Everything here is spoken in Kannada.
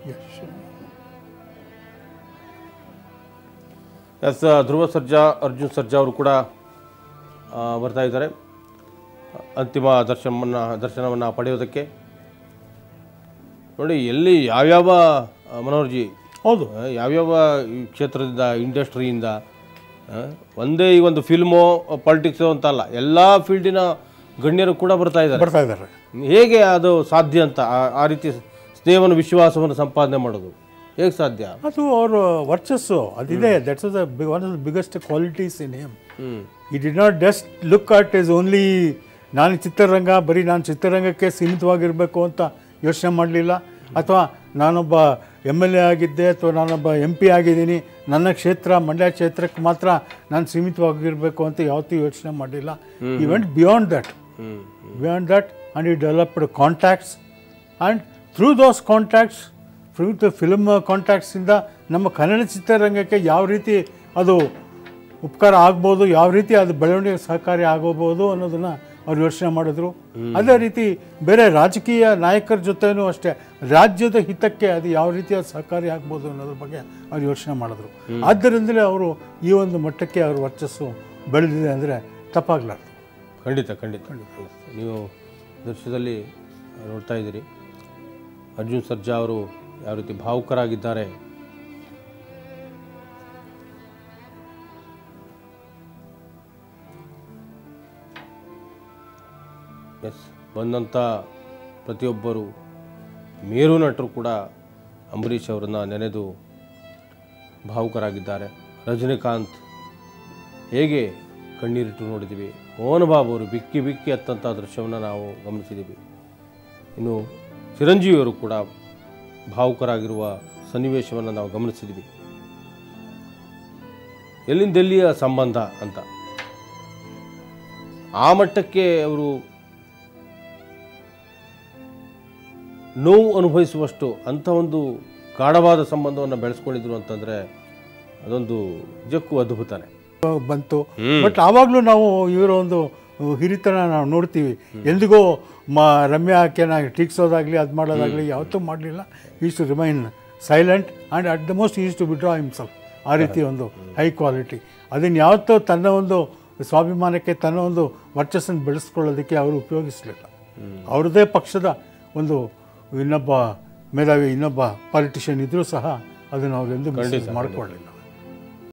ಯಶ್ ಎಸ್ ಧ್ರುವ ಸರ್ಜಾ ಅರ್ಜುನ್ ಸರ್ಜಾ ಅವರು ಕೂಡ ಆ, ಬರ್ತಾ ಇದ್ದಾರೆ ಅಂತಿಮ ದರ್ಶನವನ್ನು ದರ್ಶನವನ್ನು ಪಡೆಯೋದಕ್ಕೆ ನೋಡಿ ಎಲ್ಲಿ ಯಾವ್ಯಾವ ಆ, ಮನೋಹರ್ಜಿ ಹೌದು ಆ, ಯಾವ್ಯಾವ ಈ ಕ್ಷೇತ್ರದಿಂದ ಇಂಡಸ್ಟ್ರಿಯಿಂದ ಆ, ಒಂದೇ ಈ ಒಂದು ಫಿಲ್ಮು ಪಾಲಿಟಿಕ್ಸು ಅಂತ ಅಲ್ಲ ಎಲ್ಲ ಫೀಲ್ಡಿನ ಗಣ್ಯರು ಕೂಡ ಬರ್ತಾ ಇದ್ದಾರೆ ಬರ್ತಾ ಇದ್ದಾರೆ ಹೇಗೆ ಅದು ಸಾಧ್ಯ ಅಂತ ಆ- ಆ ರೀತಿ ಸ್ನೇಹವನ್ನು ವಿಶ್ವಾಸವನ್ನು ಸಂಪಾದನೆ ಮಾಡೋದು ಹೇಗೆ ಸಾಧ್ಯ ಅದು ಅವರ ವರ್ಚಸ್ಸು ಅದಿದೆ that's the one of the biggest qualities in him hmm he did not just look at his only ನಾನು ಚಿತ್ರರಂಗ ಬರೀ ನಾನು ಚಿತ್ರರಂಗಕ್ಕೆ ಸೀಮಿತವಾಗಿರಬೇಕು ಅಂತ ಯೋಚನೆ ಮಾಡಲಿಲ್ಲ ಅಥವಾ ನಾನೊಬ್ಬ ಎಮ್ ಎಲ್ ಎ ಆಗಿದ್ದೆ ಅಥವಾ ನಾನೊಬ್ಬ ಎಂ ಪಿ ಆಗಿದ್ದೀನಿ ನನ್ನ ಕ್ಷೇತ್ರ ಮಂಡ್ಯ ಕ್ಷೇತ್ರಕ್ಕೆ ಮಾತ್ರ ನಾನು ಸೀಮಿತವಾಗಿರಬೇಕು ಅಂತ ಯಾವತ್ತೂ ಯೋಚನೆ ಮಾಡಲಿಲ್ಲ he went beyond that hmm beyond that and he developed contacts and through those contacts through the film ಕಾಂಟ್ಯಾಕ್ಟ್ಸಿಂದ ನಮ್ಮ ಕನ್ನಡ ಚಿತ್ರರಂಗಕ್ಕೆ ಯಾವ ರೀತಿ ಅದು ಉಪಕಾರ ಆಗ್ಬೋದು ಯಾವ ರೀತಿ ಅದು ಬೆಳವಣಿಗೆ ಸಹಕಾರಿ ಆಗೋಬೋದು ಅನ್ನೋದನ್ನು ಅವ್ರು ಯೋಚನೆ ಮಾಡಿದ್ರು ಅದೇ ರೀತಿ ಬೇರೆ ರಾಜಕೀಯ ನಾಯಕರ ಜೊತೆನೂ ಅಷ್ಟೇ ರಾಜ್ಯದ ಹಿತಕ್ಕೆ ಅದು ಯಾವ ರೀತಿಯ ಸಹಕಾರಿ ಆಗ್ಬೋದು ಅನ್ನೋದ್ರ ಬಗ್ಗೆ ಅವ್ರು ಯೋಚನೆ ಮಾಡಿದ್ರು ಆದ್ದರಿಂದಲೇ ಅವರು ಈ ಒಂದು ಮಟ್ಟಕ್ಕೆ ಅವ್ರ ವರ್ಚಸ್ಸು ಬೆಳೆದಿದೆ ಅಂದರೆ ತಪ್ಪಾಗಲಾರ್ದು ಖಂಡಿತ ಖಂಡಿತ ನೀವು ದೃಶ್ಯದಲ್ಲಿ ನೋಡ್ತಾ ಇದ್ದೀರಿ ಅರ್ಜುನ್ ಸರ್ಜಾ ಅವರು ಯಾವ ರೀತಿ ಭಾವುಕರಾಗಿದ್ದಾರೆ ಎಸ್ ಬಂದಂಥ ಪ್ರತಿಯೊಬ್ಬರು ಮೇರು ನಟರು ಕೂಡ ಅಂಬರೀಷ್ ಅವರನ್ನು ನೆನೆದು ಭಾವುಕರಾಗಿದ್ದಾರೆ ರಜನಿಕಾಂತ್ ಹೇಗೆ ಕಣ್ಣೀರಿಟ್ಟು ನೋಡಿದ್ದೀವಿ ಮೋಹನ್ ಬಾಬು ಅವರು ಬಿಕ್ಕಿ ಬಿಕ್ಕಿ ಹತ್ತಂಥ ದೃಶ್ಯವನ್ನು ನಾವು ಗಮನಿಸಿದ್ದೀವಿ ಇನ್ನು ಚಿರಂಜೀವಿಯವರು ಕೂಡ ಭಾವುಕರಾಗಿರುವ ಸನ್ನಿವೇಶವನ್ನು ನಾವು ಗಮನಿಸಿದ್ವಿ ಎಲ್ಲಿಂದ ಎಲ್ಲಿಯ ಸಂಬಂಧ ಅಂತ ಆ ಮಟ್ಟಕ್ಕೆ ಅವರು ನೋವು ಅನುಭವಿಸುವಷ್ಟು ಅಂಥ ಒಂದು ಗಾಢವಾದ ಸಂಬಂಧವನ್ನು ಬೆಳೆಸ್ಕೊಂಡಿದ್ರು ಅಂತಂದರೆ ಅದೊಂದು ನಿಜಕ್ಕೂ ಅದ್ಭುತನೇ ಬಂತು ಬಟ್ ಆವಾಗಲೂ ನಾವು ಇವರ ಒಂದು ಹಿರಿತನ ನಾವು ನೋಡ್ತೀವಿ ಎಂದಿಗೂ ಮ ರಮ್ಯಾ ಆಕೆನ ಟೀಕ್ಸೋದಾಗಲಿ ಅದು ಮಾಡೋದಾಗಲಿ ಯಾವತ್ತೂ ಮಾಡಲಿಲ್ಲ is to remain silent and at the most is to withdraw himself ಆ ರೀತಿ ಒಂದು ಹೈ ಕ್ವಾಲಿಟಿ ಅದನ್ನು ಯಾವತ್ತೂ ತನ್ನ ಒಂದು ಸ್ವಾಭಿಮಾನಕ್ಕೆ ತನ್ನ ಒಂದು ವರ್ಚಸ್ಸನ್ನು ಬೆಳೆಸ್ಕೊಳ್ಳೋದಕ್ಕೆ ಅವರು ಉಪಯೋಗಿಸಲಿಲ್ಲ ಅವ್ರದ್ದೇ ಪಕ್ಷದ ಒಂದು ಇನ್ನೊಬ್ಬ ಮೇಧಾವಿ ಇನ್ನೊಬ್ಬ ಪಾಲಿಟಿಷಿಯನ್ ಇದ್ದರೂ ಸಹ ಅದನ್ನು ಅವರೆಂದೂ ಮಾಡ್ಕೊಳ್ಳಿಲ್ಲ